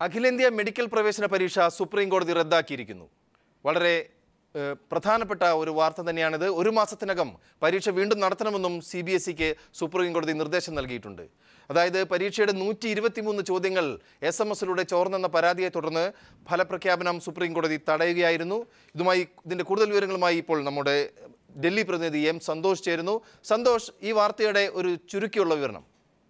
അഖിലേന്ത്യാ മെഡിക്കൽ പ്രവേശന പരീക്ഷ സുപ്രീം കോടതി റദ്ദാക്കിയിരിക്കുന്നു വളരെ ഏഹ്, പ്രധാനപ്പെട്ട ഒരു വാർത്ത തന്നെയാണിത് ഒരു മാസത്തിനകം പരീക്ഷ വീണ്ടും നടത്തണമെന്നും സി ബി എസ് ഇക്ക് സുപ്രീം കോടതി നിർദ്ദേശം നൽകിയിട്ടുണ്ട് അതായത് പരീക്ഷയുടെ നൂറ്റി ഇരുപത്തിമൂന്ന് ചോദ്യങ്ങൾ എസ് എം എസിലൂടെ ചോർന്നെന്ന പരാതിയെ തുടർന്ന് ഫലപ്രഖ്യാപനം സുപ്രീം കോടതി തടയുകയായിരുന്നു ഇതുമായി ഇതിൻ്റെ കൂടുതൽ വിവരങ്ങളുമായി ഇപ്പോൾ നമ്മുടെ ഡൽഹി പ്രതിനിധി എം സന്തോഷ് ചേരുന്നു സന്തോഷ് ഈ വാർത്തയുടെ ഒരു ചുരുക്കിയുള്ള വിവരണം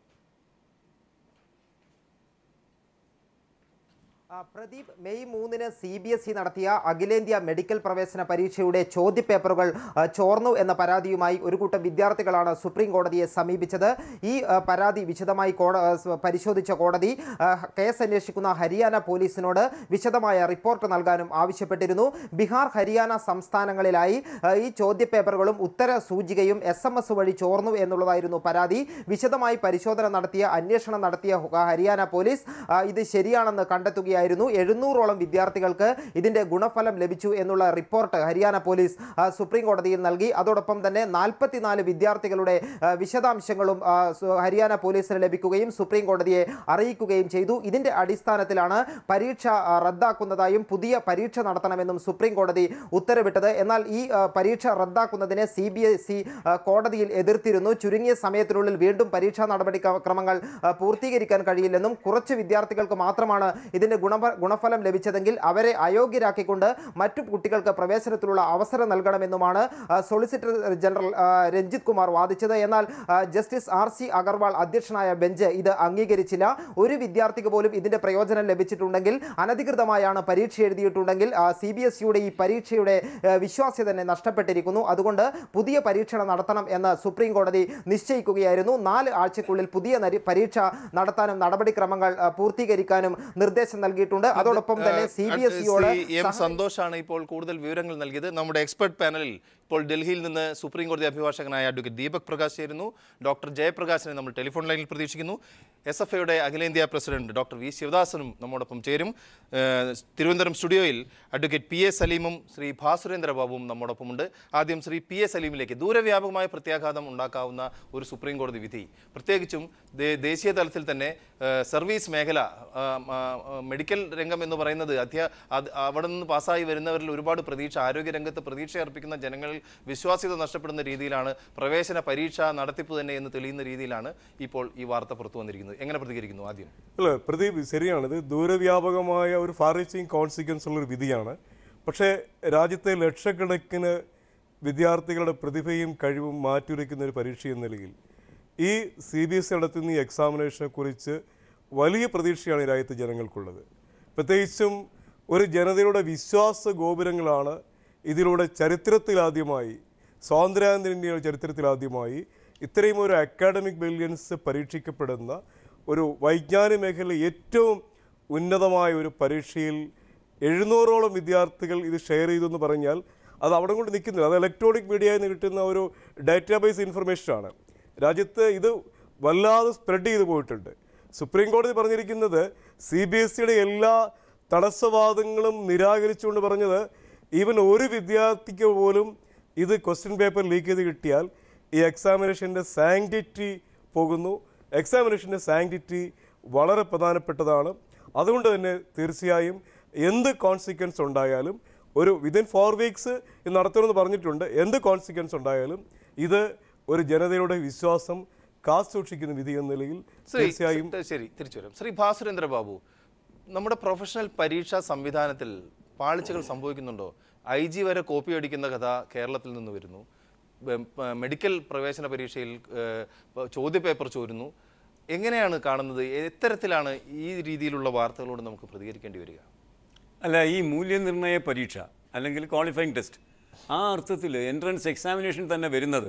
ആ, പ്രദീപ് മെയ് മൂന്നിന് സി ബി എസ് ഇ നടത്തിയ അഖിലേന്ത്യാ മെഡിക്കൽ പ്രവേശന പരീക്ഷയുടെ ചോദ്യപേപ്പറുകൾ ആ, ചോർന്നു എന്ന പരാതിയുമായി ഒരു കൂട്ടം വിദ്യാർത്ഥികളാണ് സുപ്രീം കോടതിയെ സമീപിച്ചത് ഈ ആ, പരാതി വിശദമായി കോട ആ, സ് പരിശോധിച്ച കോടതി ആ, കേസ് അന്വേഷിക്കുന്ന ഹരിയാന പോലീസിനോട് വിശദമായ റിപ്പോർട്ട് നൽകാനും ആവശ്യപ്പെട്ടിരുന്നു ബീഹാർ ഹരിയാന സംസ്ഥാനങ്ങളിലായി ആ, ഈ ചോദ്യപേപ്പറുകളും ഉത്തര സൂചികയും എസ് എം എസ് വഴി ചോർന്നു എന്നുള്ളതായിരുന്നു പരാതി വിശദമായി പരിശോധന നടത്തിയ അന്വേഷണം നടത്തിയ ഹ- ഹരിയാന പോലീസ് ആ, ഇത് ശരിയാണെന്ന് കണ്ടെത്തുകയായിരുന്നു എഴുന്നൂറോളം വിദ്യാർത്ഥികൾക്ക് ഇതിന്റെ ഗുണഫലം ലഭിച്ചു എന്നുള്ള റിപ്പോർട്ട് ഹരിയാന പോലീസ് ആ, സുപ്രീം കോടതിയിൽ നൽകി അതോടൊപ്പം തന്നെ നാൽപ്പത്തിനാല് വിദ്യാർത്ഥികളുടെ ആ, വിശദാംശങ്ങളും ആ, സു- ഹരിയാന പോലീസിന് ലഭിക്കുകയും സുപ്രീം കോടതിയെ അറിയിക്കുകയും ചെയ്തു ഇതിന്റെ അടിസ്ഥാനത്തിലാണ് പരീക്ഷ ആ, റദ്ദാക്കുന്നതായും പുതിയ പരീക്ഷ നടത്തണമെന്നും സുപ്രീം കോടതി ഉത്തരവിട്ടത് എന്നാൽ ഈ ആ, പരീക്ഷ റദ്ദാക്കുന്നതിനെ സി ബി എസ് ഇ കോടതിയിൽ എതിർത്തിരുന്നു ചുരുങ്ങിയ സമയത്തിനുള്ളിൽ വീണ്ടും പരീക്ഷാ നടപടി ക്രമങ്ങൾ ആ, പൂർത്തീകരിക്കാൻ കഴിയില്ലെന്നും കുറച്ച് വിദ്യാർത്ഥികൾക്ക് മാത്രമാണ് ഇതിന്റെ ഗുണ ഗുണഫലം ലഭിച്ചതെങ്കിൽ അവരെ അയോഗ്യരാക്കിക്കൊണ്ട് മറ്റു കുട്ടികൾക്ക് പ്രവേശനത്തിനുള്ള അവസരം നൽകണമെന്നുമാണ് ആ, സോളിസിറ്റർ ജനറൽ ആ, രഞ്ജിത് കുമാർ വാദിച്ചത് എന്നാൽ ആ, ജസ്റ്റിസ് ആർ സി അഗർവാൾ അധ്യക്ഷനായ ബെഞ്ച് ഇത് അംഗീകരിച്ചില്ല ഒരു വിദ്യാർത്ഥിക്ക് പോലും ഇതിന്റെ പ്രയോജനം ലഭിച്ചിട്ടുണ്ടെങ്കിൽ അനധികൃതമായാണ് പരീക്ഷ എഴുതിയിട്ടുണ്ടെങ്കിൽ സി ബി എസ് സിയുടെ ഈ പരീക്ഷയുടെ ആ, വിശ്വാസ്യത തന്നെ നഷ്ടപ്പെട്ടിരിക്കുന്നു അതുകൊണ്ട് പുതിയ പരീക്ഷണം നടത്തണം എന്ന് സുപ്രീം കോടതി നിശ്ചയിക്കുകയായിരുന്നു നാല് ആഴ്ചക്കുള്ളിൽ പുതിയ നരി- പരീക്ഷ നടത്താനും നടപടിക്രമങ്ങൾ ആ, പൂർത്തീകരിക്കാനും നിർദ്ദേശം നൽകിയിട്ടുണ്ട് അതോടൊപ്പം തന്നെ സി ബി എസ് സിയോട് ശ്രീ എം സന്തോഷാണ് ഇപ്പോൾ കൂടുതൽ വിവരങ്ങൾ നൽകിയത് നമ്മുടെ എക്സ്പെർട്ട് പാനലിൽ ഇപ്പോൾ ഡൽഹിയിൽ നിന്ന് സുപ്രീം കോടതി അഭിഭാഷകനായ അഡ്വക്കേറ്റ് ദീപക് പ്രകാശ് ചേരുന്നു ഡോക്ടർ ജയപ്രകാശിനെ നമ്മൾ ടെലിഫോൺ ലൈനിൽ പ്രതീക്ഷിക്കുന്നു എസ് എഫ് ഐയുടെ അഖിലേന്ത്യാ പ്രസിഡന്റ് ഡോക്ടർ വി ശിവദാസനും നമ്മോടൊപ്പം ചേരും ഏഹ് തിരുവനന്തപുരം സ്റ്റുഡിയോയിൽ അഡ്വക്കേറ്റ് പി എ സലീമും ശ്രീ ഭാസുരേന്ദ്ര ബാബുവും നമ്മോടൊപ്പമുണ്ട് ആദ്യം ശ്രീ പി എ സലീമിലേക്ക് ദൂരവ്യാപകമായ പ്രത്യാഘാതം ഉണ്ടാക്കാവുന്ന ഒരു സുപ്രീം കോടതി വിധി പ്രത്യേകിച്ചും ദേ- ദേശീയ തലത്തിൽ തന്നെ ഏഹ് സർവീസ് മേഖല ആ, ആ, ആ, മെഡിക്കൽ രംഗം എന്ന് പറയുന്നത് അധ്യാ അത് അവിടെ നിന്ന് പാസ്സായി വരുന്നവരിൽ ഒരുപാട് പ്രതീക്ഷ ആരോഗ്യരംഗത്ത് പ്രതീക്ഷ അർപ്പിക്കുന്ന ജനങ്ങളിൽ വിശ്വാസ്യത നഷ്ടപ്പെടുന്ന രീതിയിലാണ് പ്രവേശന പരീക്ഷ നടത്തിപ്പ് തന്നെ എന്ന് തെളിയുന്ന രീതിയിലാണ് ഇപ്പോൾ ഈ വാർത്ത പുറത്തു വന്നിരിക്കുന്നത് എങ്ങനെ പ്രതികരിക്കുന്നു ആദ്യം അല്ല പ്രദീപ് ശരിയാണിത് ദൂരവ്യാപകമായ ഒരു ഫാർ റീച്ചിങ് കോൺസിക്വൻസ് ഉള്ളൊരു വിധിയാണ് പക്ഷേ രാജ്യത്തെ ലക്ഷക്കണക്കിന് വിദ്യാർത്ഥികളുടെ പ്രതിഭയും കഴിവും മാറ്റുരയ്ക്കുന്ന ഒരു പരീക്ഷ എന്ന നിലയിൽ ഈ സി ബി എസ് ഇ നടത്തുന്ന ഈ എക്സാമിനേഷനെ കുറിച്ച് വലിയ പ്രതീക്ഷയാണ് ഈ രാജ്യത്തെ ജനങ്ങൾക്കുള്ളത് പ്രത്യേകിച്ചും ഒരു ജനതയുടെ വിശ്വാസ ഗോപുരങ്ങളാണ് ഇതിലൂടെ ചരിത്രത്തിലാദ്യമായി സ്വാതന്ത്ര്യാനന്തര ഇന്ത്യയുടെ ചരിത്രത്തിലാദ്യമായി ഇത്രയും ഒരു അക്കാഡമിക് ബ്രില്യൻസ് പരീക്ഷിക്കപ്പെടുന്ന ഒരു വൈജ്ഞാനിക മേഖലയിലെ ഏറ്റവും ഉന്നതമായ ഒരു പരീക്ഷയിൽ എഴുന്നൂറോളം വിദ്യാർത്ഥികൾ ഇത് ഷെയർ ചെയ്തു എന്ന് പറഞ്ഞാൽ അത് അവിടെ കൊണ്ട് നിൽക്കുന്നില്ല അത് ഇലക്ട്രോണിക് മീഡിയയിൽ നിന്ന് കിട്ടുന്ന ഒരു ഡാറ്റാബേസ് ഇൻഫർമേഷനാണ് രാജ്യത്ത് ഇത് വല്ലാതെ സ്പ്രെഡ് ചെയ്തു പോയിട്ടുണ്ട് സുപ്രീം കോടതി പറഞ്ഞിരിക്കുന്നത് സി ബി എസ് സിയുടെ എല്ലാ തടസ്സവാദങ്ങളും നിരാകരിച്ചുകൊണ്ട് പറഞ്ഞത് ഈവൻ ഒരു വിദ്യാർത്ഥിക്ക് പോലും ഇത് ക്വസ്റ്റ്യൻ പേപ്പർ ലീക്ക് ചെയ്ത് കിട്ടിയാൽ ഈ എക്സാമിനേഷൻ്റെ സാങ്ക്ടിറ്റി പോകുന്നു എക്സാമിനേഷൻ്റെ സാങ്ക്ടിറ്റി വളരെ പ്രധാനപ്പെട്ടതാണ് അതുകൊണ്ട് തന്നെ തീർച്ചയായും എന്ത് കോൺസിക്വൻസ് ഉണ്ടായാലും ഒരു വിതിൻ ഫോർ വീക്സ് ഇത് നടത്തണമെന്ന് പറഞ്ഞിട്ടുണ്ട് എന്ത് കോൺസിക്വൻസ് ഉണ്ടായാലും ഇത് ഒരു ജനതയുടെ വിശ്വാസം കാത്തുസൂക്ഷിക്കുന്ന വിധി എന്ന നിലയിൽ ശ്രീ തീർച്ചയായും ശ്രീ- ശരി തിരിച്ചു വരാം ശ്രീ ഭാസുരേന്ദ്ര ബാബു നമ്മുടെ പ്രൊഫഷണൽ പരീക്ഷാ സംവിധാനത്തിൽ പാളിച്ചകൾ സംഭവിക്കുന്നുണ്ടോ ഐ ജി വരെ കോപ്പി അടിക്കുന്ന കഥ കേരളത്തിൽ നിന്ന് വരുന്നു ബെ- പ- മെഡിക്കൽ പ്രവേശന പരീക്ഷയിൽ ഏഹ്, പ- ചോദ്യപേപ്പർ ചോരുന്നു എങ്ങനെയാണ് കാണുന്നത് എത്തരത്തിലാണ് ഈ രീതിയിലുള്ള വാർത്തകളോട് നമുക്ക് പ്രതികരിക്കേണ്ടി വരിക അല്ല ഈ മൂല്യനിർണ്ണയ പരീക്ഷ അല്ലെങ്കിൽ ക്വാളിഫയിങ് ടെസ്റ്റ് ആ അർത്ഥത്തിൽ എൻട്രൻസ് എക്സാമിനേഷൻ തന്നെ വരുന്നത്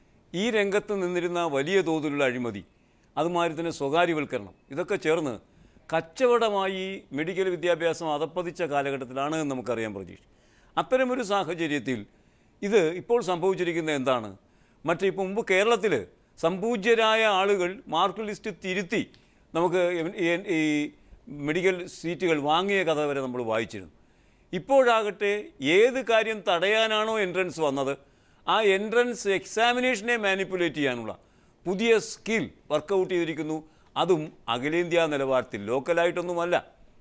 ഈ രംഗത്ത് നിന്നിരുന്ന വലിയ തോതിലുള്ള അഴിമതി അതുമാതിരി തന്നെ സ്വകാര്യവൽക്കരണം ഇതൊക്കെ ചേർന്ന് കച്ചവടമായി മെഡിക്കൽ വിദ്യാഭ്യാസം അതപ്പതിച്ച കാലഘട്ടത്തിലാണ് എന്ന് നമുക്കറിയാൻ പ്രതീക്ഷ അത്തരമൊരു സാഹചര്യത്തിൽ ഇത് ഇപ്പോൾ സംഭവിച്ചിരിക്കുന്നത് എന്താണ് മറ്റേ ഇപ്പോൾ മുമ്പ് കേരളത്തിൽ സംപൂജ്യരായ ആളുകൾ മാർക്ക് ലിസ്റ്റ് തിരുത്തി നമുക്ക് എം- ഈ- ഈ മെഡിക്കൽ സീറ്റുകൾ വാങ്ങിയ കഥ വരെ നമ്മൾ വായിച്ചിരുന്നു ഇപ്പോഴാകട്ടെ ഏത് കാര്യം തടയാനാണോ എൻട്രൻസ് വന്നത് ആ എൻട്രൻസ് എക്സാമിനേഷനെ മാനിപ്പുലേറ്റ് ചെയ്യാനുള്ള പുതിയ സ്കിൽ വർക്കൗട്ട് ചെയ്തിരിക്കുന്നു അതും അഖിലേന്ത്യാ നിലവാരത്തിൽ ലോക്കലായിട്ടൊന്നുമല്ല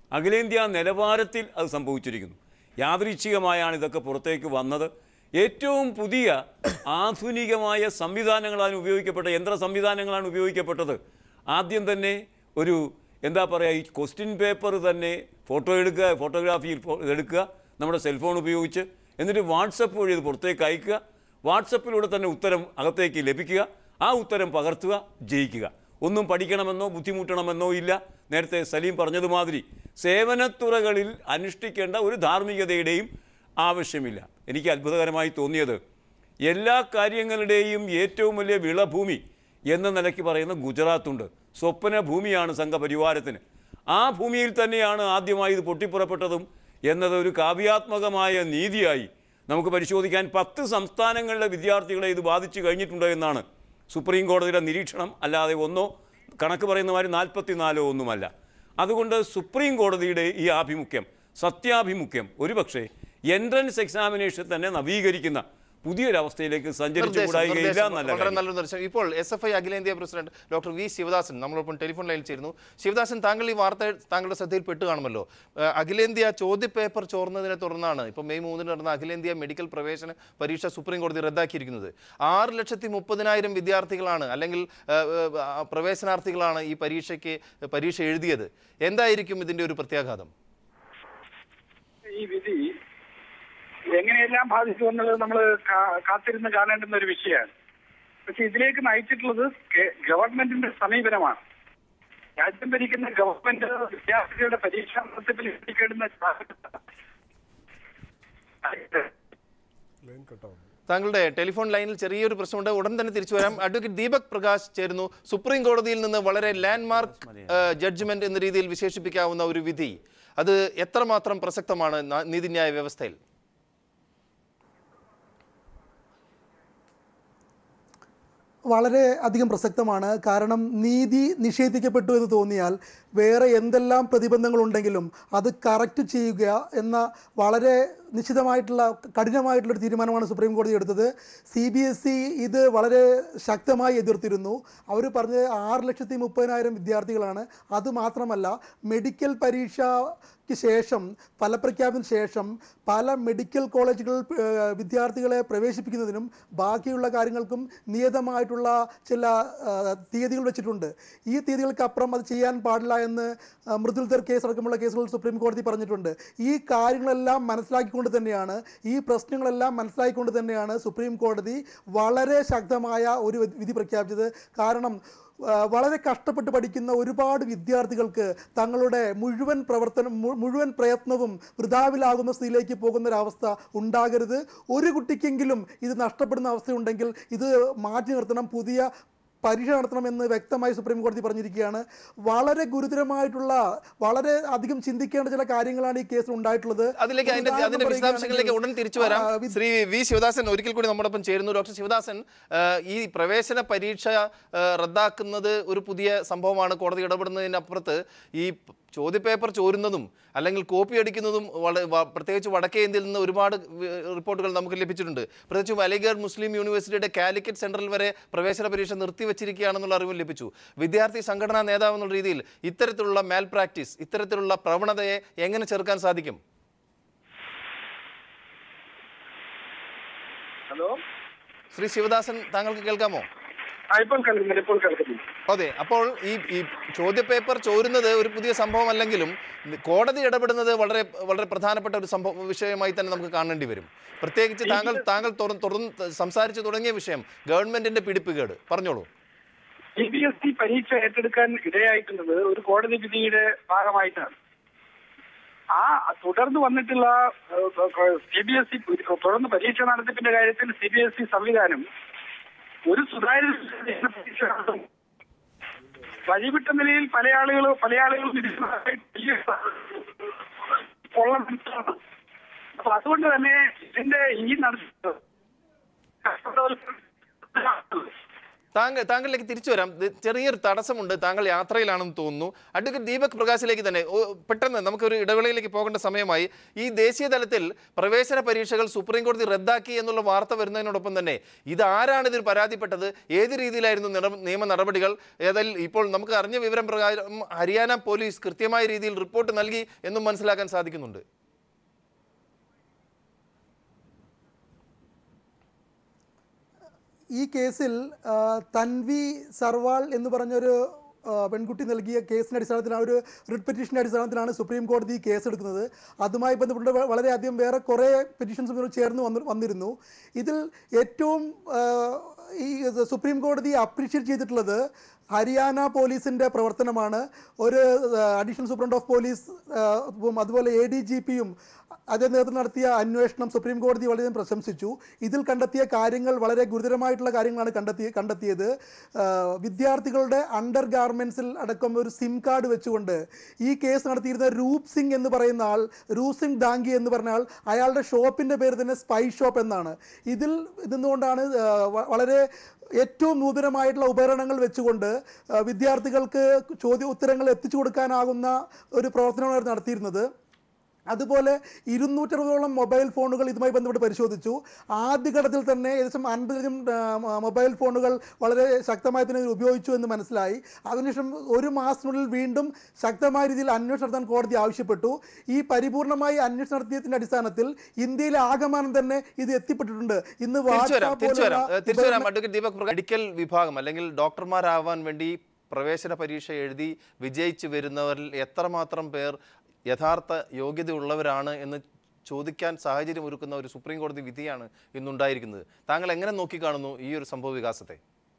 അഖിലേന്ത്യാ നിലവാരത്തിൽ അത് സംഭവിച്ചിരിക്കുന്നു യാദൃച്ഛികമായാണ് ഇതൊക്കെ പുറത്തേക്ക് വന്നത് ഏറ്റവും പുതിയ ആധുനികമായ സംവിധാനങ്ങളാണ് ഉപയോഗിക്കപ്പെട്ട യന്ത്ര സംവിധാനങ്ങളാണ് ഉപയോഗിക്കപ്പെട്ടത് ആദ്യം തന്നെ ഒരു എന്താ പറയുക ഈ ക്വസ്റ്റ്യൻ പേപ്പർ തന്നെ ഫോട്ടോ എടുക്കുക ഫോട്ടോഗ്രാഫിയിൽ ഫോ- എടുക്കുക നമ്മുടെ സെൽഫോൺ ഉപയോഗിച്ച് എന്നിട്ട് വാട്സപ്പ് വഴി ഇത് പുറത്തേക്ക് അയക്കുക വാട്സപ്പിലൂടെ തന്നെ ഉത്തരം അകത്തേക്ക് ലഭിക്കുക ആ ഉത്തരം പകർത്തുക ജയിക്കുക ഒന്നും പഠിക്കണമെന്നോ ബുദ്ധിമുട്ടണമെന്നോ ഇല്ല നേരത്തെ സലീം പറഞ്ഞതുമാതിരി സേവനത്തുറകളിൽ അനുഷ്ഠിക്കേണ്ട ഒരു ധാർമ്മികതയുടെയും ആവശ്യമില്ല എനിക്ക് അത്ഭുതകരമായി തോന്നിയത് എല്ലാ കാര്യങ്ങളുടെയും ഏറ്റവും വലിയ വിളഭൂമി എന്ന നിലയ്ക്ക് പറയുന്ന ഗുജറാത്തുണ്ട് സ്വപ്ന ഭൂമിയാണ് സംഘപരിവാരത്തിന് ആ ഭൂമിയിൽ തന്നെയാണ് ആദ്യമായി ഇത് പൊട്ടിപ്പുറപ്പെട്ടതും എന്നത് ഒരു കാവ്യാത്മകമായ നീതിയായി നമുക്ക് പരിശോധിക്കാൻ പത്ത് സംസ്ഥാനങ്ങളിലെ വിദ്യാർത്ഥികളെ ഇത് ബാധിച്ചു കഴിഞ്ഞിട്ടുണ്ട് എന്നാണ് സുപ്രീം കോടതിയുടെ നിരീക്ഷണം അല്ലാതെ ഒന്നോ കണക്ക് പറയുന്ന മാതിരി നാൽപ്പത്തിനാലോ ഒന്നുമല്ല അതുകൊണ്ട് സുപ്രീം കോടതിയുടെ ഈ ആഭിമുഖ്യം സത്യാഭിമുഖ്യം ഒരുപക്ഷെ എൻട്രൻസ് എക്സാമിനേഷൻ തന്നെ നവീകരിക്കുന്ന പുതിയൊരവസ്ഥയിലേക്ക് സഞ്ചരിച്ചുകൂടായികയില്ല നിർദ്ദേശം എന്നല്ല വളരെ കാര്യം. നല്ലൊരു നിർദ്ദേശം ഇപ്പോൾ എസ് എഫ് ഐ അഖിലേന്ത്യാ പ്രസിഡന്റ് ഡോക്ടർ വി ശിവദാസൻ നമ്മളൊപ്പം ടെലിഫോൺ ലൈനിൽ ചേരുന്നു ശിവദാസൻ താങ്കൾ ഈ വാർത്ത താങ്കളുടെ ശ്രദ്ധയിൽ പെട്ട് കാണുമല്ലോ ഏഹ് അഖിലേന്ത്യാ ചോദ്യപേപ്പർ ചോർന്നതിനെ തുടർന്നാണ് ഇപ്പോൾ മെയ് മൂന്നിന് നടന്ന അഖിലേന്ത്യാ മെഡിക്കൽ പ്രവേശന പരീക്ഷ സുപ്രീം കോടതി റദ്ദാക്കിയിരിക്കുന്നത് ആറ് ലക്ഷത്തി മുപ്പതിനായിരം വിദ്യാർത്ഥികളാണ് അല്ലെങ്കിൽ ഏഹ്, ഏഹ്, ആ, പ്രവേശനാർത്ഥികളാണ് ഈ പരീക്ഷയ്ക്ക് പരീക്ഷ എഴുതിയത് എന്തായിരിക്കും ഇതിന്റെ ഒരു പ്രത്യാഘാതം ഈ വിധി എങ്ങനെയെല്ലാം ബാധിച്ചു എന്നുള്ളത് നമ്മൾ കാത്തിരുന്ന് കാണേണ്ടുന്ന ഒരു വിഷയമാണ് പക്ഷെ ഇതിലേക്ക് നയിച്ചിട്ടുള്ളത് കെ- ഗവൺമെന്റിന്റെ സമീപനമാണ് രാജ്യം ഭരിക്കുന്ന ഗവൺമെന്റ് വിദ്യാർത്ഥികളുടെ പരീക്ഷാ നടത്തിപ്പിൽ എത്തിക്കേണ്ടുന്ന ജാഗ്രത ലൈൻ കട്ടാവും താങ്കളുടെ ടെലിഫോൺ ലൈനിൽ ചെറിയൊരു പ്രശ്നമുണ്ട് ഉടൻ തന്നെ തിരിച്ചു വരാം അഡ്വക്കേറ്റ് ദീപക് പ്രകാശ് ചേരുന്നു സുപ്രീം കോടതിയിൽ നിന്ന് വളരെ ലാൻഡ്മാർക്ക് ജഡ്ജ്മെന്റ് എന്ന രീതിയിൽ വിശേഷിപ്പിക്കാവുന്ന ഒരു വിധി അത് എത്രമാത്രം പ്രസക്തമാണ് ന- നീതിന്യായ വ്യവസ്ഥയിൽ വളരെ അധികം പ്രസക്തമാണ് കാരണം നീതി നിഷേധിക്കപ്പെട്ടു എന്ന് തോന്നിയാൽ വേറെ എന്തെല്ലാം പ്രതിബന്ധങ്ങളുണ്ടെങ്കിലും അത് കറക്റ്റ് ചെയ്യുക എന്ന വളരെ നിശ്ചിതമായിട്ടുള്ള കഠിനമായിട്ടുള്ളൊരു തീരുമാനമാണ് സുപ്രീം കോടതി എടുത്തത് സി ബി എസ് ഇ ഇത് വളരെ ശക്തമായി എതിർത്തിരുന്നു അവർ പറഞ്ഞത് ആറ് ലക്ഷത്തി മുപ്പതിനായിരം വിദ്യാർത്ഥികളാണ് അതുമാത്രമല്ല മെഡിക്കൽ പരീക്ഷയ്ക്ക് ശേഷം ഫലപ്രഖ്യാപനത്തിന് ശേഷം പല മെഡിക്കൽ കോളേജുകൾ ഏഹ്, വിദ്യാർത്ഥികളെ പ്രവേശിപ്പിക്കുന്നതിനും ബാക്കിയുള്ള കാര്യങ്ങൾക്കും നിയതമായിട്ടുള്ള ചില ആ, തീയതികൾ വെച്ചിട്ടുണ്ട് ഈ തീയതികൾക്കപ്പുറം അത് ചെയ്യാൻ പാടില്ല എന്ന് ആ, മൃദുൽധർ കേസ് അടക്കമുള്ള കേസുകൾ സുപ്രീം കോടതി പറഞ്ഞിട്ടുണ്ട് ഈ കാര്യങ്ങളെല്ലാം മനസ്സിലാക്കിക്കൊണ്ട് തന്നെയാണ് ഈ പ്രശ്നങ്ങളെല്ലാം മനസ്സിലാക്കിക്കൊണ്ട് തന്നെയാണ് സുപ്രീം കോടതി വളരെ ശക്തമായ ഒരു വിധി പ്രഖ്യാപിച്ചത് കാരണം ആ, വളരെ കഷ്ടപ്പെട്ട് പഠിക്കുന്ന ഒരുപാട് വിദ്യാർത്ഥികൾക്ക് തങ്ങളുടെ മുഴുവൻ പ്രവർത്തനം മു- മുഴുവൻ പ്രയത്നവും വൃഥാവിലാകുന്ന സ്ഥിതിയിലേക്ക് പോകുന്ന ഒരു അവസ്ഥ ഉണ്ടാകരുത് ഒരു കുട്ടിക്കെങ്കിലും ഇത് നഷ്ടപ്പെടുന്ന അവസ്ഥയുണ്ടെങ്കിൽ ഇത് മാറ്റി നിർത്തണം പുതിയ പരീക്ഷ നടത്തണമെന്ന് വ്യക്തമായി സുപ്രീം കോടതി പറഞ്ഞിരിക്കുകയാണ് വളരെ ഗുരുതരമായിട്ടുള്ള വളരെ അധികം ചിന്തിക്കേണ്ട ചില കാര്യങ്ങളാണ് ഈ കേസിൽ ഉണ്ടായിട്ടുള്ളത് അതിലേക്ക് അതിന്റെ ഉദാഹരണം അതിന്റെ വിശദാംശങ്ങളിലേക്ക് ഉടൻ തിരിച്ചു വരാം ആ, വി- ശ്രീ വി ശിവദാസൻ ഒരിക്കൽ കൂടി നമ്മോടൊപ്പം ചേരുന്നു ഡോക്ടർ ശിവദാസൻ ആ, ഈ പ്രവേശന പരീക്ഷ ആ, റദ്ദാക്കുന്നത് ഒരു പുതിയ സംഭവമാണ് കോടതി ഇടപെടുന്നതിനപ്പുറത്ത് ഈ ചോദ്യപേപ്പർ ചോരുന്നതും അല്ലെങ്കിൽ കോപ്പി അടിക്കുന്നതും വള- വ- പ്രത്യേകിച്ച് വടക്കേ ഇന്ത്യയിൽ നിന്ന് ഒരുപാട് വി- റിപ്പോർട്ടുകൾ നമുക്ക് ലഭിച്ചിട്ടുണ്ട് പ്രത്യേകിച്ചും അലിഗഡ് മുസ്ലിം യൂണിവേഴ്സിറ്റിയുടെ കാലിക്കറ്റ് സെൻട്രൽ വരെ പ്രവേശന പരീക്ഷ നിർത്തിവച്ചിരിക്കുകയാണെന്നുള്ള അറിവ് ലഭിച്ചു വിദ്യാർത്ഥി സംഘടനാ നേതാവ് എന്നുള്ള രീതിയിൽ ഇത്തരത്തിലുള്ള മാൽ പ്രാക്ടീസ് ഇത്തരത്തിലുള്ള പ്രവണതയെ എങ്ങനെ ചെറുക്കാൻ സാധിക്കും ഹലോ ശ്രീ ശിവദാസൻ താങ്കൾക്ക് കേൾക്കാമോ ആ ഇപ്പോൾ കേൾക്കുന്നില്ല ഇപ്പോൾ കേൾക്കുന്നില്ല അതെ അപ്പോൾ ഈ ഈ ചോദ്യപേപ്പർ ചോരുന്നത് ഒരു പുതിയ സംഭവമല്ലെങ്കിലും കോടതി ഇടപെടുന്നത് വളരെ വളരെ പ്രധാനപ്പെട്ട ഒരു സംഭവ വിഷയമായി തന്നെ നമുക്ക് കാണേണ്ടി വരും പ്രത്യേകിച്ച് താങ്കൾ താങ്കൾ തുറന്ന് തുറന്ന് സംസാരിച്ചു തുടങ്ങിയ വിഷയം ഗവൺമെന്റിന്റെ പിടിപ്പുകേട് പറഞ്ഞോളൂ സി ബി എസ് ഇ പരീക്ഷ ഏറ്റെടുക്കാൻ ഇടയായിട്ടുള്ളത് ഒരു കോടതി വിധിയുടെ ഭാഗമായിട്ടാണ് ആ തുടർന്ന് വന്നിട്ടുള്ള സി ബി എസ് ഇ തുടർന്ന് പരീക്ഷ നടത്തിപ്പിന്റെ കാര്യത്തിൽ സി ബി എസ് ഇ സംവിധാനം ഒരു സുതാര്യ പരീക്ഷ നടത്തും. വഴിവിട്ട നിലയിൽ പല ആളുകളും പല ആളുകളും ഇതിനായി വലിയ കൊള്ളം മനസ്സിലാണ്. അപ്പൊ അതുകൊണ്ട് തന്നെ ഇതിന്റെ ഈ നടത്തുന്നത് താങ്കൾ താങ്കളിലേക്ക് തിരിച്ചു വരാം ഇത് ചെറിയൊരു തടസ്സമുണ്ട് താങ്കൾ യാത്രയിലാണെന്ന് തോന്നുന്നു അഡ്വക്കേറ്റ് ദീപക് പ്രകാശിലേക്ക് തന്നെ ഓ, പെട്ടെന്ന് നമുക്കൊരു ഇടവേളയിലേക്ക് പോകേണ്ട സമയമായി ഈ ദേശീയ തലത്തിൽ പ്രവേശന പരീക്ഷകൾ സുപ്രീം കോടതി റദ്ദാക്കി എന്നുള്ള വാർത്ത വരുന്നതിനോടൊപ്പം തന്നെ ഇതാരാണ് ഇതിൽ പരാതിപ്പെട്ടത് ഏത് രീതിയിലായിരുന്നു നിറ- നിയമ നടപടികൾ ഏതായാലും ഇപ്പോൾ നമുക്ക് അറിഞ്ഞ വിവരം പ്രകാരം ഹരിയാന പോലീസ് കൃത്യമായ രീതിയിൽ റിപ്പോർട്ട് നൽകി എന്നും മനസ്സിലാക്കാൻ സാധിക്കുന്നുണ്ട് ഈ കേസിൽ ആ, തൻവി സർവാൾ എന്ന് പറഞ്ഞൊരു ആ, പെൺകുട്ടി നൽകിയ കേസിൻ്റെ അടിസ്ഥാനത്തിലാണ് ഒരു റിട്ട് പെറ്റീഷൻ്റെ അടിസ്ഥാനത്തിലാണ് സുപ്രീം കോടതി ഈ കേസ് എടുക്കുന്നത് അതുമായി ബന്ധപ്പെട്ട് വ- വളരെയധികം വേറെ കുറേ പെറ്റീഷൻസ് ഇതിനോട് ചേർന്ന് വന്നു വന്നിരുന്നു ഇതിൽ ഏറ്റവും ആ, ഈ ഇത് സുപ്രീം കോടതി അപ്രീഷിയേറ്റ് ചെയ്തിട്ടുള്ളത് ഹരിയാന പോലീസിൻ്റെ പ്രവർത്തനമാണ് ഒരു അഡീഷണൽ സൂപ്രണ്ട് ഓഫ് പോലീസ് ആ, ഉം, അതുപോലെ എ ഡി ജി പിയും അതേ നേതൃത്വം നടത്തിയ അന്വേഷണം സുപ്രീം കോടതി വളരെയധികം പ്രശംസിച്ചു ഇതിൽ കണ്ടെത്തിയ കാര്യങ്ങൾ വളരെ ഗുരുതരമായിട്ടുള്ള കാര്യങ്ങളാണ് കണ്ടെത്തി കണ്ടെത്തിയത് ആ, വിദ്യാർത്ഥികളുടെ അണ്ടർ ഗാർമെൻസിൽ അടക്കം ഒരു സിം കാർഡ് വെച്ചുകൊണ്ട് ഈ കേസ് നടത്തിയിരുന്ന രൂപ് സിംഗ് എന്ന് പറയുന്ന ആൾ രൂപ് സിംഗ് ദാംഗി എന്ന് പറഞ്ഞ ആൾ അയാളുടെ ഷോപ്പിൻ്റെ പേര് തന്നെ സ്പൈ ഷോപ്പ് എന്നാണ് ഇതിൽ നിന്നുകൊണ്ടാണ് ആ, വ- വളരെ ഏറ്റവും നൂതനമായിട്ടുള്ള ഉപകരണങ്ങൾ വെച്ചുകൊണ്ട് ആ, വിദ്യാർത്ഥികൾക്ക് ചോദ്യ ഉത്തരങ്ങൾ എത്തിച്ചു കൊടുക്കാനാകുന്ന ഒരു പ്രവർത്തനമാണ് നടത്തിയിരുന്നത് അതുപോലെ ഇരുന്നൂറ്ററുപതോളം മൊബൈൽ ഫോണുകൾ ഇതുമായി ബന്ധപ്പെട്ട് പരിശോധിച്ചു ആദ്യഘട്ടത്തിൽ തന്നെ ഏകദേശം അൻപതിലും മൊബൈൽ ഫോണുകൾ വളരെ ശക്തമായി തന്നെ ഇതിൽ ഉപയോഗിച്ചു എന്ന് മനസ്സിലായി അതിനുശേഷം ഒരു മാസത്തിനുള്ളിൽ വീണ്ടും ശക്തമായ രീതിയിൽ അന്വേഷണം നടത്താൻ കോടതി ആവശ്യപ്പെട്ടു ഈ പരിപൂർണമായി അന്വേഷണം നടത്തിയതിൻ്റെ അടിസ്ഥാനത്തിൽ ഇന്ത്യയിലെ ആകമാനം തന്നെ ഇത് എത്തിപ്പെട്ടിട്ടുണ്ട് ഇന്ന് തിരിച്ചു വരാം വാട്സാപ്പ് തിരിച്ചു വരാം പോലുള്ള ഏഹ് തിരിച്ചു വരാം അഡ്വക്കേറ്റ് ദീപക് പ്രകാശ് മെഡിക്കൽ വിഭാഗം അല്ലെങ്കിൽ ഡോക്ടർമാരാവാൻ വേണ്ടി പ്രവേശന പരീക്ഷ എഴുതി വിജയിച്ചു വരുന്നവരിൽ എത്രമാത്രം പേർ യഥാർത്ഥ യോഗ്യതയുള്ളവരാണ് എന്ന് ചോദിക്കാൻ സാഹചര്യം ഒരുക്കുന്ന ഒരു സുപ്രീം കോടതി വിധിയാണ് ഇന്നുണ്ടായിരിക്കുന്നത് താങ്കൾ എങ്ങനെ നോക്കിക്കാണുന്നു ഈ ഒരു സംഭവ വികാസത്തെ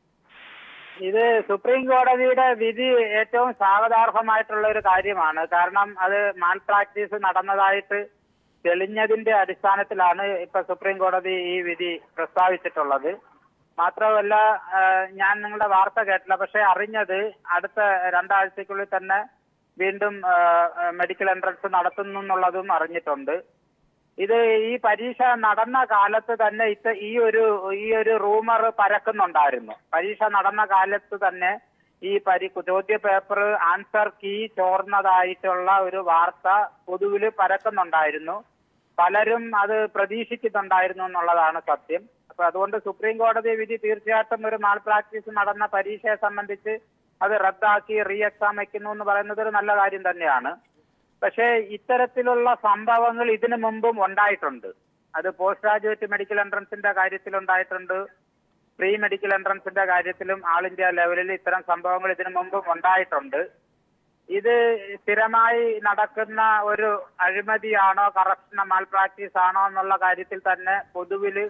ഇത് സുപ്രീം കോടതിയുടെ വിധി ഏറ്റവും സ്വാഗതാർഹമായിട്ടുള്ള ഒരു കാര്യമാണ് കാരണം അത് മാൽ പ്രാക്ടീസ് നടന്നതായിട്ട് തെളിഞ്ഞതിന്റെ അടിസ്ഥാനത്തിലാണ് ഇപ്പൊ സുപ്രീം കോടതി ഈ വിധി പ്രസ്താവിച്ചിട്ടുള്ളത് മാത്രമല്ല ആ, ഞാൻ നിങ്ങളുടെ വാർത്ത കേട്ടില്ല പക്ഷെ അറിഞ്ഞത് അടുത്ത രണ്ടാഴ്ചക്കുള്ളിൽ തന്നെ വീണ്ടും ആ, ആ, മെഡിക്കൽ എൻട്രൻസ് നടത്തുന്നു എന്നുള്ളതും അറിഞ്ഞിട്ടുണ്ട് ഇത് ഈ പരീക്ഷ നടന്ന കാലത്ത് തന്നെ ഇത്ത ഈ ഒരു ഈ ഒരു റൂമർ പരക്കുന്നുണ്ടായിരുന്നു പരീക്ഷ നടന്ന കാലത്ത് തന്നെ ഈ പരി ചോദ്യ പേപ്പർ ആൻസർ കീ ചോർന്നതായിട്ടുള്ള ഒരു വാർത്ത പൊതുവിൽ പരക്കുന്നുണ്ടായിരുന്നു പലരും അത് പ്രതീക്ഷിക്കുന്നുണ്ടായിരുന്നു എന്നുള്ളതാണ് സത്യം അപ്പൊ അതുകൊണ്ട് സുപ്രീം കോടതി വിധി തീർച്ചയായിട്ടും ഒരു മാൾ പ്രാക്ടീസ് നടന്ന പരീക്ഷയെ സംബന്ധിച്ച് അത് റദ്ദാക്കി റീ എക്സാം വയ്ക്കുന്നു എന്ന് പറയുന്നത് ഒരു നല്ല കാര്യം തന്നെയാണ് പക്ഷേ ഇത്തരത്തിലുള്ള സംഭവങ്ങൾ ഇതിനു മുമ്പും ഉണ്ടായിട്ടുണ്ട് അത് പോസ്റ്റ് ഗ്രാജുവേറ്റ് മെഡിക്കൽ എൻട്രൻസിന്റെ കാര്യത്തിൽ ഉണ്ടായിട്ടുണ്ട് പ്രീ മെഡിക്കൽ എൻട്രൻസിന്റെ കാര്യത്തിലും ആൾ ഇന്ത്യ ലെവലിൽ ഇത്തരം സംഭവങ്ങൾ ഇതിനു മുമ്പും ഉണ്ടായിട്ടുണ്ട് ഇത് സ്ഥിരമായി നടക്കുന്ന ഒരു അഴിമതിയാണോ കറപ്ഷൻ മാൽ പ്രാക്ടീസ് ആണോ എന്നുള്ള കാര്യത്തിൽ തന്നെ പൊതുവില്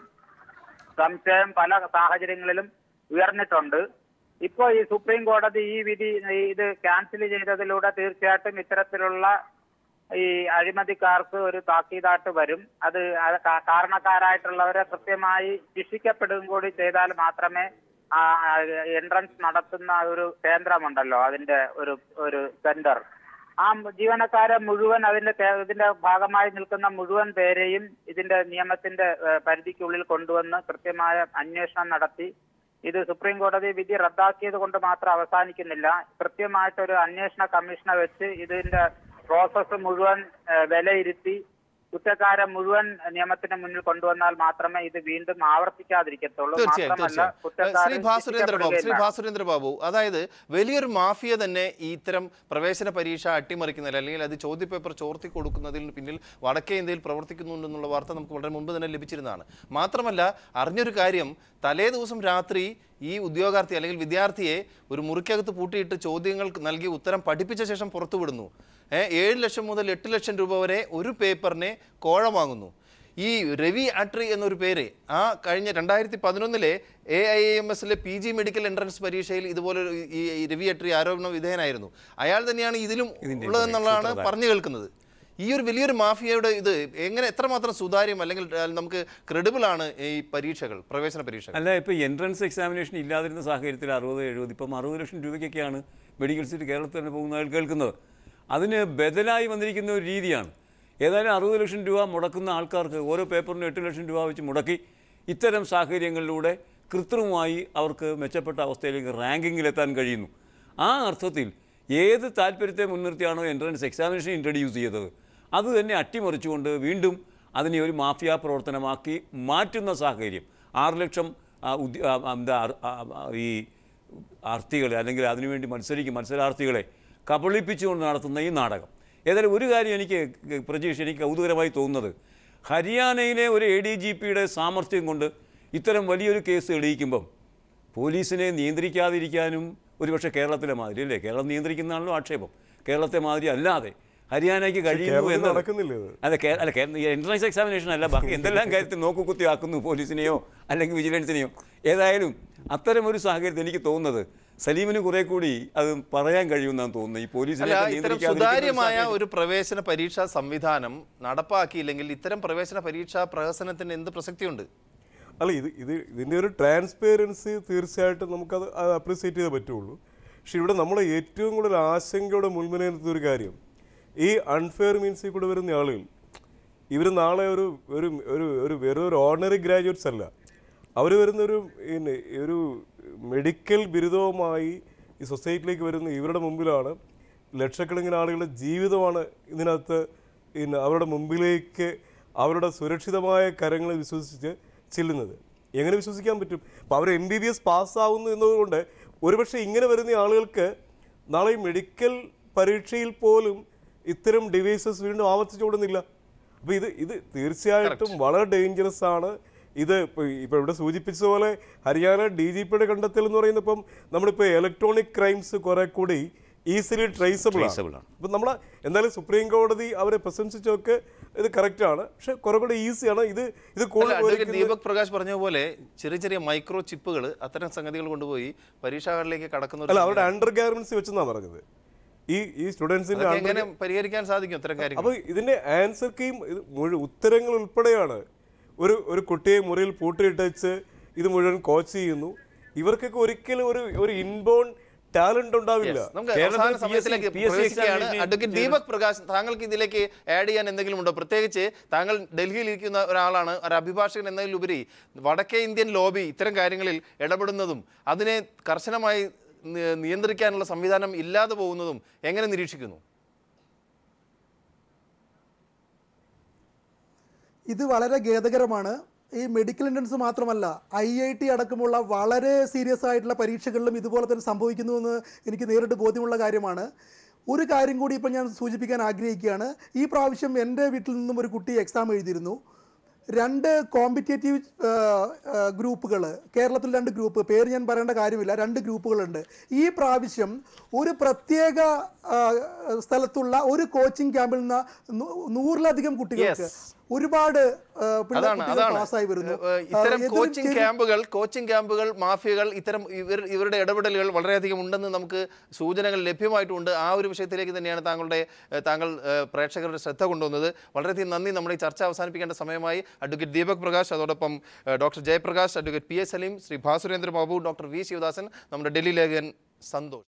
സംശയം പല സാഹചര്യങ്ങളിലും ഉയർന്നിട്ടുണ്ട് ഇപ്പോൾ ഈ സുപ്രീം കോടതി ഈ വിധി ഈ ഇത് ക്യാൻസൽ ചെയ്തതിലൂടെ തീർച്ചയായിട്ടും ഇത്തരത്തിലുള്ള ഈ അഴിമതിക്കാർക്ക് ഒരു താക്കീതായിട്ട് വരും അത് അത് കാ- കാരണക്കാരായിട്ടുള്ളവരെ കൃത്യമായി ശിക്ഷിക്കപ്പെടുകയും കൂടി ചെയ്താൽ മാത്രമേ ആ എൻട്രൻസ് നടത്തുന്ന ഒരു കേന്ദ്രമുണ്ടല്ലോ അതിന്റെ ഒരു ഒരു സെന്റർ ആ ജീവനക്കാരെ മുഴുവൻ അതിന്റെ കേ- ഇതിന്റെ ഭാഗമായി നിൽക്കുന്ന മുഴുവൻ പേരെയും ഇതിന്റെ നിയമത്തിന്റെ ഏഹ്, പരിധിക്കുള്ളിൽ കൊണ്ടുവന്ന് കൃത്യമായ അന്വേഷണം നടത്തി ഇത് സുപ്രീം കോടതി വിധി റദ്ദാക്കിയത് കൊണ്ട് മാത്രം അവസാനിക്കുന്നില്ല കൃത്യമായിട്ടൊരു അന്വേഷണ കമ്മീഷനെ വെച്ച് ഇതിന്റെ പ്രോസസ്സ് മുഴുവൻ ഏഹ്, വിലയിരുത്തി കുറ്റക്കാരെ മുഴുവൻ നിയമത്തിന് മുന്നിൽ കൊണ്ടുവന്നാൽ മാത്രമേ ഇത് വീണ്ടും ആവർത്തിക്കാതിരിക്കത്തുള്ളൂ തീർച്ചയായും മാത്രമല്ല തീർച്ചയായും ഏഹ് ശ്രീ കുറ്റക്കാരൻ ഭാസുരേന്ദ്ര ബാബു ശ്രീ ശിക്ഷിക്കപ്പെടുകയും ഭാസുരേന്ദ്ര ബാബു അതായത് വലിയൊരു മാഫിയ തന്നെ ഈ ഇത്തരം പ്രവേശന പരീക്ഷ അട്ടിമറിക്കുന്നതിൽ അല്ലെങ്കിൽ അത് ചോദ്യപേപ്പർ ചോർത്തി കൊടുക്കുന്നതിൽ പിന്നിൽ വടക്കേ ഇന്ത്യയിൽ പ്രവർത്തിക്കുന്നുണ്ടെന്നുള്ള വാർത്ത നമുക്ക് വളരെ മുമ്പ് തന്നെ ലഭിച്ചിരുന്നതാണ് മാത്രമല്ല അറിഞ്ഞൊരു കാര്യം തലേ ദിവസം രാത്രി ഈ ഉദ്യോഗാർത്ഥി അല്ലെങ്കിൽ വിദ്യാർത്ഥിയെ ഒരു മുറിക്കകത്ത് പൂട്ടിയിട്ട് ചോദ്യങ്ങൾ നൽകി ഉത്തരം പഠിപ്പിച്ച ശേഷം പുറത്തുവിടുന്നു ഏഹ് ഏഴ് ലക്ഷം മുതൽ എട്ട് ലക്ഷം രൂപ വരെ ഒരു പേപ്പറിനെ കോഴ വാങ്ങുന്നു ഈ രവി അട്രി എന്നൊരു പേര് ആ കഴിഞ്ഞ രണ്ടായിരത്തി പതിനൊന്നിലെ എ ഐ എം എസിലെ പി ജി മെഡിക്കൽ എൻട്രൻസ് പരീക്ഷയിൽ ഇതുപോലെ ഒരു ഈ ഈ രവി അട്രി ആരോപണ വിധേയനായിരുന്നു അയാൾ തന്നെയാണ് ഇതിലും ഇതിന്റെ ഉള്ളതെന്നുള്ളതാണ് സൂത്രധാരൻ. പറഞ്ഞു കേൾക്കുന്നത് ഈ ഒരു വലിയൊരു മാഫിയയുടെ ഇത് എങ്ങനെ എത്രമാത്രം സുതാര്യം അല്ലെങ്കിൽ ആ, നമുക്ക് ക്രെഡിബിൾ ആണ് ഈ പരീക്ഷകൾ പ്രവേശന പരീക്ഷകൾ അല്ല ഇപ്പോൾ എൻട്രൻസ് എക്സാമിനേഷൻ ഇല്ലാതിരുന്ന സാഹചര്യത്തിൽ അറുപത് എഴുപത് ഇപ്പം അറുപത് ലക്ഷം രൂപയ്ക്കൊക്കെയാണ് മെഡിക്കൽ സീറ്റ് കേരളത്തിൽ തന്നെ പോകുന്നതായി കേൾക്കുന്നത് അതിന് ബദലായി വന്നിരിക്കുന്ന ഒരു രീതിയാണ് ഏതായാലും അറുപത് ലക്ഷം രൂപ മുടക്കുന്ന ആൾക്കാർക്ക് ഓരോ പേപ്പറിനും എട്ട് ലക്ഷം രൂപ വെച്ച് മുടക്കി ഇത്തരം സാഹചര്യങ്ങളിലൂടെ കൃത്രിമമായി അവർക്ക് മെച്ചപ്പെട്ട അവസ്ഥയിലേക്ക് റാങ്കിങ്ങിലെത്താൻ കഴിയുന്നു ആ അർത്ഥത്തിൽ ഏത് താല്പര്യത്തെ മുൻനിർത്തിയാണോ എൻട്രൻസ് എക്സാമിനേഷൻ ഇൻട്രൊഡ്യൂസ് ചെയ്തത് അത് തന്നെ അട്ടിമറിച്ചുകൊണ്ട് വീണ്ടും അതിനെ ഒരു മാഫിയ പ്രവർത്തനമാക്കി മാറ്റുന്ന സാഹചര്യം ആറ് ലക്ഷം ആ, ഉദ്യ- ആ, ആ, എന്താ ആ, ആ, ഈ ആർത്തികളെ അല്ലെങ്കിൽ അതിനുവേണ്ടി മത്സരിക്കും മത്സരാർത്ഥികളെ കബളിപ്പിച്ചുകൊണ്ട് നടത്തുന്ന ഈ നാടകം ഏതായാലും ഒരു കാര്യം എനിക്ക് പ്രജീഷ് എനിക്ക് കൗതുകരമായി തോന്നുന്നത് ഹരിയാനയിലെ ഒരു എ ഡി ജി പിയുടെ സാമർഥ്യം കൊണ്ട് ഇത്തരം വലിയൊരു കേസ് തെളിയിക്കുമ്പം പോലീസിനെ നിയന്ത്രിക്കാതിരിക്കാനും ഒരുപക്ഷെ കേരളത്തിലെ മാതിരി അല്ലേ കേരളം നിയന്ത്രിക്കുന്നതാണല്ലോ ആക്ഷേപം കേരളത്തെ മാതിരി അല്ലാതെ ഹരിയാനയ്ക്ക് കഴിയുന്നു കേരളത്തിൽ എന്ന് നടക്കുന്നില്ല ഇത്. അതെ കേ- അല്ല എൻട്രൻസ് എക്സാമിനേഷൻ അല്ല ബാക്കി എന്തെല്ലാം കാര്യത്തിൽ നോക്കുകുത്തിയാക്കുന്നു പോലീസിനെയോ അല്ലെങ്കിൽ വിജിലൻസിനെയോ ഏതായാലും അത്തരം ഒരു സാഹചര്യത്തിൽ എനിക്ക് തോന്നുന്നത് സലീമിന് കുറെ കൂടി അത് പറയാൻ കഴിയുമെന്നാണ് തോന്നുന്നത് ഈ പോലീസിനെ അല്ല ഇത്തരം നിയന്ത്രിക്കാതിരിക്കുന്ന ഒരു സുതാര്യമായ സാഹചര്യം. ഒരു പ്രവേശന പരീക്ഷാ സംവിധാനം നടപ്പാക്കിയില്ലെങ്കിൽ ഇത്തരം പ്രവേശന പരീക്ഷാ പ്രഹസനത്തിന് എന്ത് പ്രസക്തിയുണ്ട് അല്ല ഇത് ഇത് ഇതിൻ്റെ ഒരു ട്രാൻസ്പെറൻസി തീർച്ചയായിട്ടും നമുക്കത് അപ്രിസിയേറ്റ് ചെയ്തേ പറ്റുള്ളൂ പക്ഷെ ഇവിടെ നമ്മൾ ഏറ്റവും കൂടുതൽ ആശങ്കയുടെ മുൻപിൽ ഒരു കാര്യം ഈ അൺഫെയർ മീൻസിൽ കൂടെ വരുന്ന ആളുകൾ ഇവർ നാളെ ഒരു ഒരു ഒരു ഒരു വെറും ഒരു ഓർഡിനറി ഗ്രാജുവേറ്റ്സ് അല്ല അവർ വരുന്ന ഒരു പിന്നെ ഒരു മെഡിക്കൽ ബിരുദവുമായി ഈ സൊസൈറ്റിയിലേക്ക് വരുന്ന ഇവരുടെ മുമ്പിലാണ് ലക്ഷക്കണക്കിന് ആളുകളുടെ ജീവിതമാണ് ഇതിനകത്ത് പിന്നെ അവരുടെ മുമ്പിലേക്ക് അവരുടെ സുരക്ഷിതമായ കരങ്ങളെ വിശ്വസിച്ച് ചെല്ലുന്നത് എങ്ങനെ വിശ്വസിക്കാൻ പറ്റും അപ്പോൾ അവർ എം ബി ബി എസ് പാസ്സാവുന്നു എന്നതുകൊണ്ട് ഒരുപക്ഷെ ഇങ്ങനെ വരുന്ന ആളുകൾക്ക് നാളെ ഈ മെഡിക്കൽ പരീക്ഷയിൽ പോലും ഇത്തരം ഡിവൈസസ് വീണ്ടും ആവർത്തിച്ചു കൊടുന്നില്ല അപ്പോൾ ഇത് ഇത് തീർച്ചയായിട്ടും വളരെ ഡേഞ്ചറസ് ആണ് ഇത് ഇപ്പോൾ ഇപ്പോൾ ഇവിടെ സൂചിപ്പിച്ചതുപോലെ ഹരിയാന ഡി ജി പിയുടെ കണ്ടെത്തൽ എന്ന് പറയുന്നത് ഇപ്പം നമ്മളിപ്പോൾ ഇലക്ട്രോണിക് ക്രൈംസ് കുറെ കൂടി ഈസിലി ട്രേസബിൾ Traceable ആണ്. അപ്പം നമ്മൾ എന്തായാലും സുപ്രീം കോടതി അവരെ പ്രശംസിച്ചൊക്കെ ഇത് കറക്റ്റാണ് പക്ഷെ കുറെ കൂടെ ഈസിയാണ് ഇത് ഇത് അല്ല, കൂടുതൽ അഡ്വക്കേറ്റ് പേർക്ക് ദീപക് പ്രകാശ് പറഞ്ഞ പോലെ ചെറിയ ചെറിയ മൈക്രോ ചിപ്പുകൾ അത്തരം സംഗതികൾ കൊണ്ടുപോയി പരീക്ഷാകളിലേക്ക് കടക്കുന്ന ഒരു അല്ല അവരുടെ അണ്ടർ ഗാർമെന്റ്സ് വെച്ചെന്നാ പറഞ്ഞത് ഈ ഈ സ്റ്റുഡൻസിന്റെ അതൊക്കെ എങ്ങനെ പരിഹരിക്കാൻ സാധിക്കും ഇത്തരം കാര്യങ്ങൾ അപ്പോൾ ഇതിന്റെ ആൻസർ കീം ഇത് മുഴുവൻ ഉത്തരങ്ങൾ ഉൾപ്പെടെയാണ് ഒരു ഒരു കുട്ടിയെ മുറിയിൽ പൂട്ടിയിട്ട് വെച്ച് ഇത് മുഴുവൻ കോച്ച് ചെയ്യുന്നു ഇവർക്കൊക്കെ ഒരിക്കലും ഒരു ഒരു ഇൻബോൺ ടാലന്റ് ഉണ്ടാവില്ല നമുക്ക് കേരളത്തിൽ അവസാന PSC സമയത്തിലേക്ക് PSC പ്രവേശിക്കുകയാണ് examination അഡ്വക്കേറ്റ് ദീപക് പ്രകാശ് താങ്കൾക്ക് ഇതിലേക്ക് ആഡ് ചെയ്യാൻ എന്തെങ്കിലും ഉണ്ടോ പ്രത്യേകിച്ച് താങ്കൾ ഡൽഹിയിൽ ഇരിക്കുന്ന ഒരാളാണ് ഒരു അഭിഭാഷകൻ എന്നതിലുപരി വടക്കേ ഇന്ത്യൻ ലോബി ഇത്തരം കാര്യങ്ങളിൽ ഇടപെടുന്നതും അതിനെ കർശനമായി നി- നിയന്ത്രിക്കാനുള്ള സംവിധാനം ഇല്ലാതെ പോകുന്നതും എങ്ങനെ നിരീക്ഷിക്കുന്നു ഇത് വളരെ ഖേദകരമാണ് ഈ മെഡിക്കൽ എൻട്രൻസ് മാത്രമല്ല ഐ ഐ ടി അടക്കമുള്ള വളരെ സീരിയസ് ആയിട്ടുള്ള പരീക്ഷകളിലും ഇതുപോലെ തന്നെ സംഭവിക്കുന്നുവെന്ന് എനിക്ക് നേരിട്ട് ബോധ്യമുള്ള കാര്യമാണ് ഒരു കാര്യം കൂടി ഇപ്പം ഞാൻ സൂചിപ്പിക്കാൻ ആഗ്രഹിക്കുകയാണ് ഈ പ്രാവശ്യം എൻ്റെ വീട്ടിൽ നിന്നും ഒരു കുട്ടി എക്സാം എഴുതിയിരുന്നു രണ്ട് കോമ്പറ്റേറ്റീവ് ഗ്രൂപ്പുകൾ കേരളത്തിൽ രണ്ട് ഗ്രൂപ്പ് പേര് ഞാൻ പറയേണ്ട കാര്യമില്ല രണ്ട് ഗ്രൂപ്പുകളുണ്ട് ഈ പ്രാവശ്യം ഒരു പ്രത്യേക ആ, സ്ഥലത്തുള്ള ഒരു കോച്ചിങ് ക്യാമ്പിൽ നിന്ന് നൂ- നൂറിലധികം കുട്ടികൾക്ക് Yes. ഒരുപാട് ആ, പിള്ളേർ അതാണ് കുട്ടികൾ അതാണ് പാസ്സായി വരുന്നു ഏഹ്, ഇത്തരം ആ, എതിരും കോച്ചിങ് ചെയ്ത് ക്യാമ്പുകൾ കോച്ചിങ് ക്യാമ്പുകൾ മാഫിയകൾ ഇത്തരം ഇവർ ഇവരുടെ ഇടപെടലുകൾ വളരെയധികം ഉണ്ടെന്ന് നമുക്ക് സൂചനകൾ ലഭ്യമായിട്ടുണ്ട് ആ ഒരു വിഷയത്തിലേക്ക് തന്നെയാണ് താങ്കളുടെ ഏഹ്, താങ്കൾ ഏഹ്, പ്രേക്ഷകരുടെ ശ്രദ്ധ കൊണ്ടുവന്നത് വളരെയധികം നന്ദി നമ്മുടെ ഈ ചർച്ച അവസാനിപ്പിക്കേണ്ട സമയമായി അഡ്വക്കേറ്റ് ദീപക് പ്രകാശ് അതോടൊപ്പം ഏഹ്, doctor Jayaprakash advocate P S Saleem Shri Bhasurendra Babu doctor V Sivadasan നമ്മുടെ ഡൽഹി ലേഖകൻ സന്തോഷ്